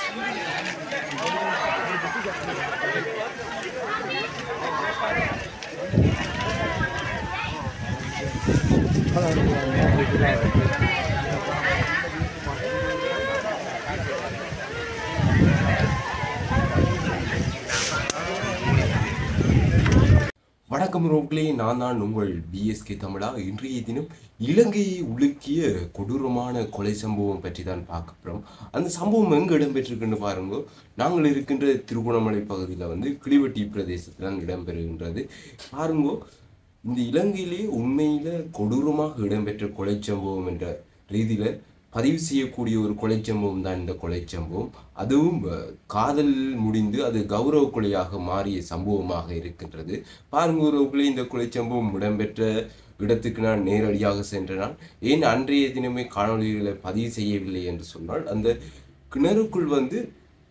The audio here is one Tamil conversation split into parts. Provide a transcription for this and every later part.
வணக்கம் ரோக்களே நான் தான் உங்கள் பிஎஸ்கே தமிழா இன்றைய தினம் இலங்கையை உலுக்கிய கொடூரமான கொலை சம்பவம் பற்றி தான் பார்க்க போகிறோம் அந்த சம்பவம் எங்கே இடம்பெற்றிருக்குன்னு பாருங்க நாங்கள் இருக்கின்ற திருகோணமலை பகுதியில் வந்து கிளிவட்டி பிரதேசத்தில் தான் இடம்பெறுகின்றது பாருங்க இந்த இலங்கையிலே உண்மையில கொடூரமாக இடம்பெற்ற கொலை சம்பவம் என்ற ரீதியில் பதிவு செய்யக்கூடிய ஒரு கொலை சம்பவம் தான் இந்த கொலை சம்பவம் அதுவும் அஹ், காதல் முடிந்து அது கௌரவ கொலையாக மாறிய சம்பவமாக இருக்கின்றது பாருங்க உறவுகளே இந்த கொலை சம்பவம் இடம்பெற்ற இடத்துக்கு நான் நேரடியாக சென்றனால் ஏன் அன்றைய தினமே காணொளிகளை பதிவு செய்யவில்லை என்று சொன்னால் அந்த கிணறுக்குள் வந்து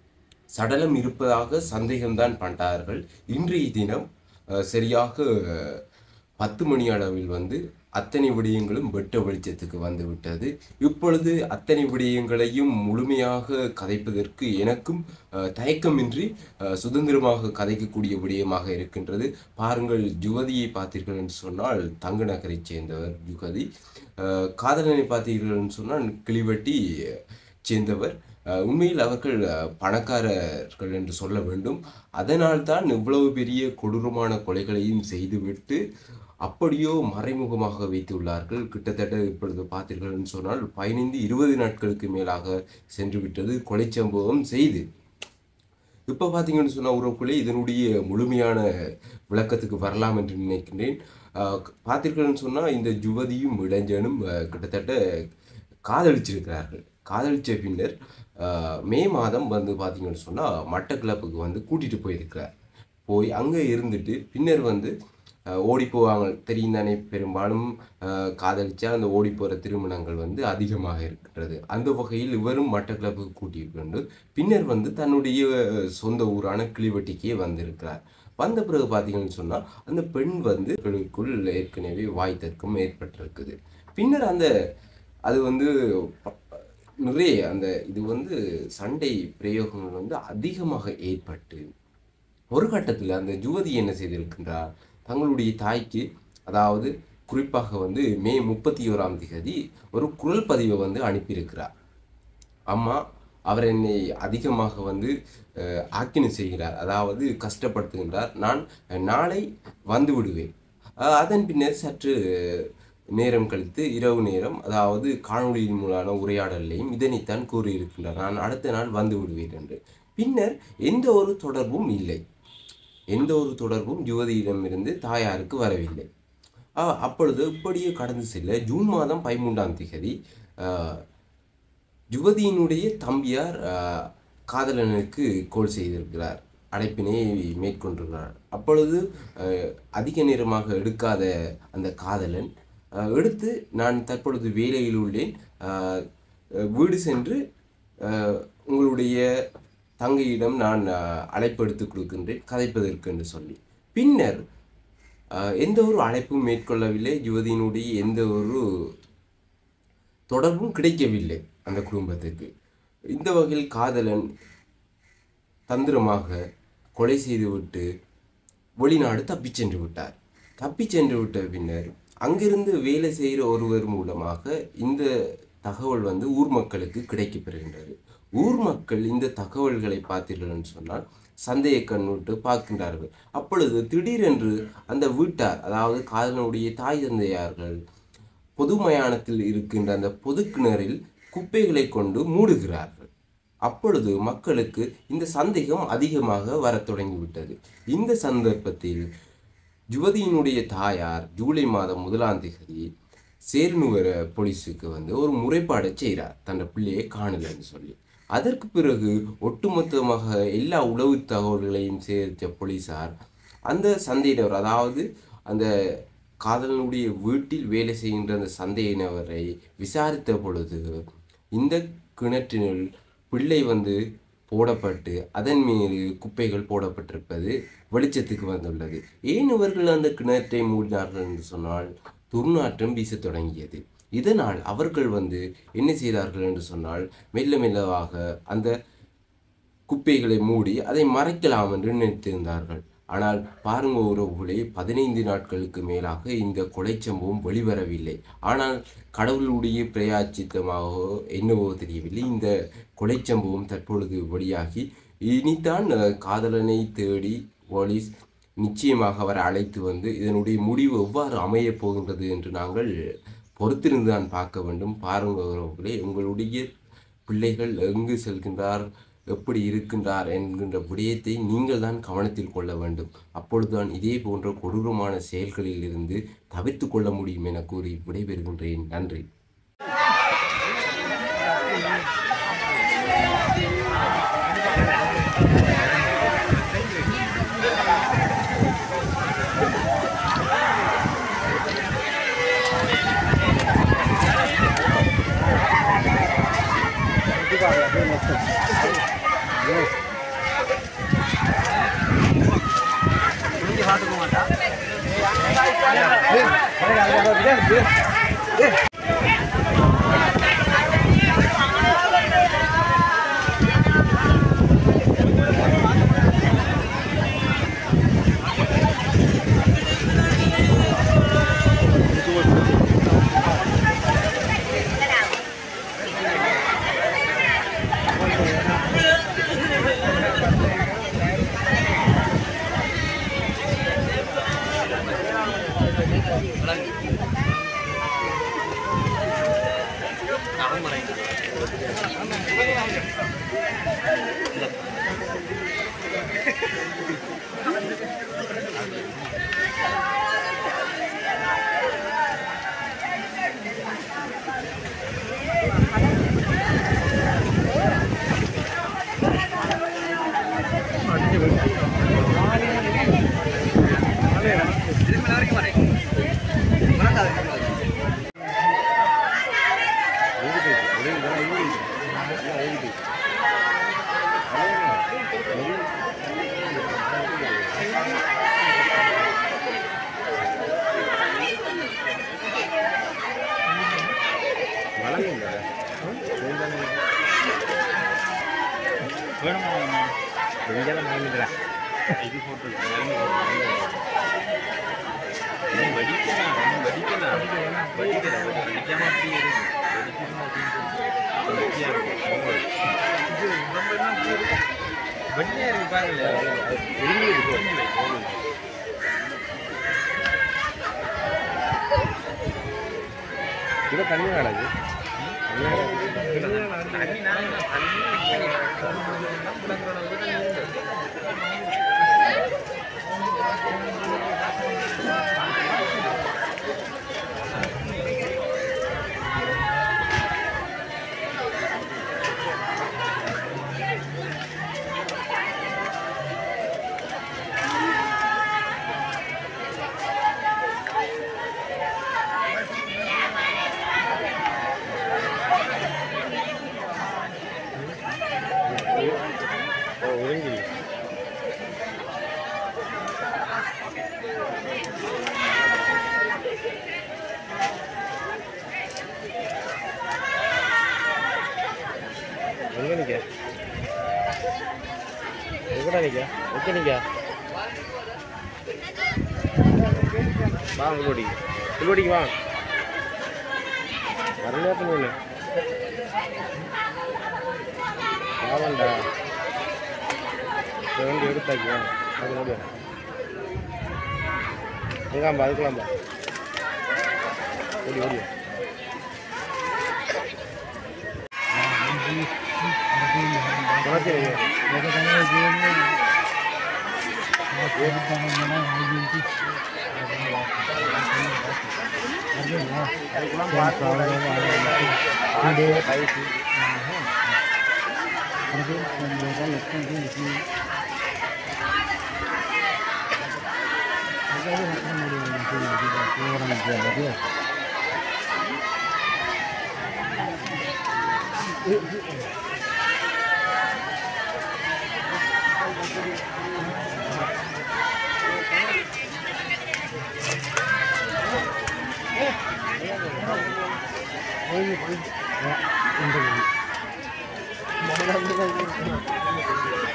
சடலம் இருப்பதாக சந்தேகம்தான் பண்ணார்கள் இன்றைய தினம் அஹ், சரியாக அஹ், பத்து மணி அளவில் வந்து அத்தனை விடயங்களும் வெட்ட வெளிச்சத்துக்கு வந்து விட்டது இப்பொழுது அத்தனை விடயங்களையும் முழுமையாக கதைப்பதற்கு எனக்கும் அஹ், தயக்கமின்றி அஹ், சுதந்திரமாக கதைக்கக்கூடிய விடயமாக இருக்கின்றது பாருங்கள் யுவதியை பார்த்தீர்கள் என்று சொன்னால் தங்க நகரைச் சேர்ந்தவர் யுகதி அஹ், காதலனை பார்த்தீர்கள் என்று சொன்னால் கிளிவட்டி சேர்ந்தவர் அஹ், உண்மையில் அவர்கள் அஹ், பணக்காரர்கள் என்று சொல்ல வேண்டும் அதனால் தான் இவ்வளவு பெரிய கொடூரமான கொலைகளையும் செய்துவிட்டு அப்படியோ மறைமுகமாக வைத்துள்ளார்கள் கிட்டத்தட்ட இப்பொழுது பார்த்தீர்கள் என்று சொன்னால் பதினைந்து இருபது நாட்களுக்கு மேலாக சென்று விட்டது கொலை சம்பவம் செய்து இப்போ பார்த்தீங்கன்னு சொன்னால் உறவுக்குள்ளே இதனுடைய முழுமையான விளக்கத்துக்கு வரலாம் என்று நினைக்கின்றேன் ஆஹ் பார்த்தீர்கள்னு சொன்னால் இந்த யுவதியும் இளைஞனும் ஆஹ் கிட்டத்தட்ட காதலிச்சிருக்கிறார்கள் காதலிச்ச பின்னர் ஆஹ் மே மாதம் வந்து பார்த்தீங்கன்னு சொன்னால் மட்டக்கிளப்புக்கு வந்து கூட்டிகிட்டு போயிருக்கிறார் போய் அங்கே இருந்துட்டு பின்னர் வந்து ஆஹ் ஓடி போவாங்க தெரியும் தானே பெரும்பாலும் ஆஹ் காதலிச்சா அந்த ஓடி போகிற திருமணங்கள் வந்து அதிகமாக இருக்கின்றது அந்த வகையில் இவரும் மட்டக்களப்புக்கு கூட்டிட்டு கொண்டு பின்னர் வந்து தன்னுடைய சொந்த ஊரான கிளிவட்டிக்கே வந்திருக்கிறார் வந்த பிறகு பார்த்தீங்கன்னு சொன்னால் அந்த பெண் வந்து இவர்களுக்குள் ஏற்கனவே வாய் தர்க்கம் ஏற்பட்டிருக்குது பின்னர் அந்த அது வந்து ப- நிறைய அந்த இது வந்து சண்டை பிரயோகங்கள் வந்து அதிகமாக ஏற்பட்டு ஒரு கட்டத்தில் அந்த யுவதி என்ன செய்திருக்கின்றார் தங்களுடைய தாய்க்கு அதாவது குறிப்பாக வந்து மே முப்பத்தி ஓராம் திகதி ஒரு குரல் பதிவை வந்து அனுப்பியிருக்கிறார் அம்மா அவர் என்னை அதிகமாக வந்து அஹ், ஆக்கினை செய்கிறார் அதாவது கஷ்டப்படுத்துகின்றார் நான் நாளை வந்து விடுவேன் அஹ், அதன் பின்னர் சற்று நேரம் கழித்து இரவு நேரம் அதாவது காணொளியின் மூலான உரையாடலையும் இதனைத்தான் கூறியிருக்கின்றார் நான் அடுத்த நாள் வந்து விடுவேன் என்று பின்னர் எந்த ஒரு தொடர்பும் இல்லை எந்த ஒரு தொடர்பும் யுவதியிடமிருந்து தாயாருக்கு வரவில்லை அ- அப்பொழுது இப்படியே கடந்து செல்ல ஜூன் மாதம் பதிமூன்றாம் திகதி அஹ், யுவதியினுடைய தம்பியார் அஹ், காதலனுக்கு கோல் செய்திருக்கிறார் அழைப்பினை மேற்கொண்டிருக்கிறார் அப்பொழுது அஹ், அதிக நேரமாக எடுக்காத அந்த காதலன் அஹ், எடுத்து நான் தற்பொழுது வேலையில் உள்ளேன் அஹ், அஹ், வீடு சென்று அஹ், உங்களுடைய தங்கையிடம் நான் அஹ், அழைப்பு எடுத்து கொடுக்கின்றேன் கதைப்பதற்கு என்று சொல்லி பின்னர் அஹ், எந்த ஒரு அழைப்பும் மேற்கொள்ளவில்லை யுவதியினுடைய எந்த ஒரு தொடர்பும் கிடைக்கவில்லை அந்த குடும்பத்துக்கு இந்த வகையில் காதலன் தந்திரமாக கொலை செய்துவிட்டு வெளிநாடு தப்பிச் சென்று விட்டார் தப்பிச் சென்று விட்ட பின்னர் அங்கிருந்து வேலை செய்கிற ஒருவர் மூலமாக இந்த தகவல் வந்து ஊர் மக்களுக்கு கிடைக்கப் பெறுகின்றது ஊர் மக்கள் இந்த தகவல்களை பார்த்தீர்கள் என்று சொன்னால் சந்தேக கண்ணுட்டு பார்க்கின்றார்கள் அப்பொழுது திடீரென்று அந்த வீட்டார் அதாவது காதலனுடைய தாய் தந்தையார்கள் பொது மயானத்தில் இருக்கின்ற அந்த பொது கிணறில் குப்பைகளை கொண்டு மூடுகிறார்கள் அப்பொழுது மக்களுக்கு இந்த சந்தேகம் அதிகமாக வரத் தொடங்கிவிட்டது இந்த சந்தர்ப்பத்தில் யுவதியினுடைய தாயார் ஜூலை மாதம் முதலாம் தேதி சேர்னுவர போலீஸுக்கு வந்து ஒரு முறைப்பாடை செய்கிறார் தன் பிள்ளையை காணலன்னு சொல்லி அதற்கு பிறகு ஒட்டுமொத்தமாக எல்லா உளவு தகவல்களையும் சேர்த்த போலீசார் அந்த சந்தேகவர் அதாவது அந்த காதலனுடைய வீட்டில் வேலை செய்கின்ற அந்த சந்தேகினவரை விசாரித்த பொழுது இந்த கிணற்றினுள் பிள்ளை வந்து போடப்பட்டு அதன் மீது குப்பைகள் போடப்பட்டிருப்பது வெளிச்சத்துக்கு வந்துள்ளது ஏன் இவர்கள் அந்த கிணற்றை மூடினார்கள் என்று சொன்னால் துர்நாற்றம் வீசத் தொடங்கியது இதனால் அவர்கள் வந்து என்ன செய்தார்கள் என்று சொன்னால் மெல்ல மெல்லவாக அந்த குப்பைகளை மூடி அதை மறைக்கலாம் என்று நினைத்திருந்தார்கள் ஆனால் பாருங்க உறவுகளே பதினைந்து நாட்களுக்கு மேலாக இந்த கொலை சம்பவம் வெளிவரவில்லை ஆனால் கடவுளுடைய பிரயாச்சித்தமாகவோ என்னவோ தெரியவில்லை இந்த கொலை சம்பவம் தற்பொழுது வெளியாகி இனித்தான் அஹ், காதலனை தேடி போலீஸ் நிச்சயமாக அவரை அழைத்து வந்து இதனுடைய முடிவு எவ்வாறு அமையப் போகின்றது என்று நாங்கள் பொறுத்திருந்து தான் பார்க்க வேண்டும் பாருங்க உறவுகளே உங்களுடைய பிள்ளைகள் எங்கு செல்கின்றார் எப்படி இருக்கின்றார் என்கின்ற விடயத்தை நீங்கள் தான் கவனத்தில் கொள்ள வேண்டும் அப்பொழுதுதான் இதே போன்ற கொடூரமான செயல்களில் இருந்து தவிர்த்து கொள்ள முடியும் என கூறி விடைபெறுகின்றேன் நன்றி ഇവിടെ തണ്ണി കാണത് ഒഴുകിരി എങ്ങനെ നിൽക്കാം എവിടെ നിൽക്കാം ഒക്കെ നിൽക്കാം വാ ഉള്ളോടി ഉള്ളോടിക്ക് വാ വരലേത്തിന് பாவண்டா வேண்டி எடுத்தாக்கி அது முடியும் அங்காம்பா அதுக்கலாம்பா ஓடி ஓடி அதுக்கெல்லாம் பார்த்து பயிற்சி இந்த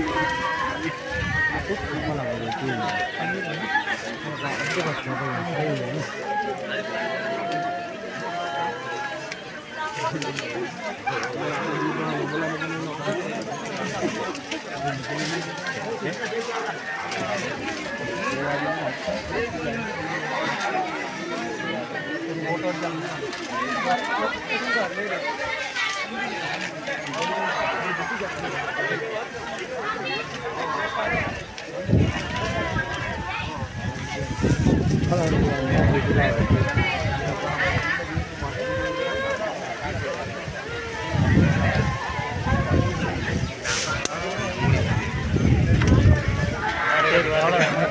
அவ்வளோ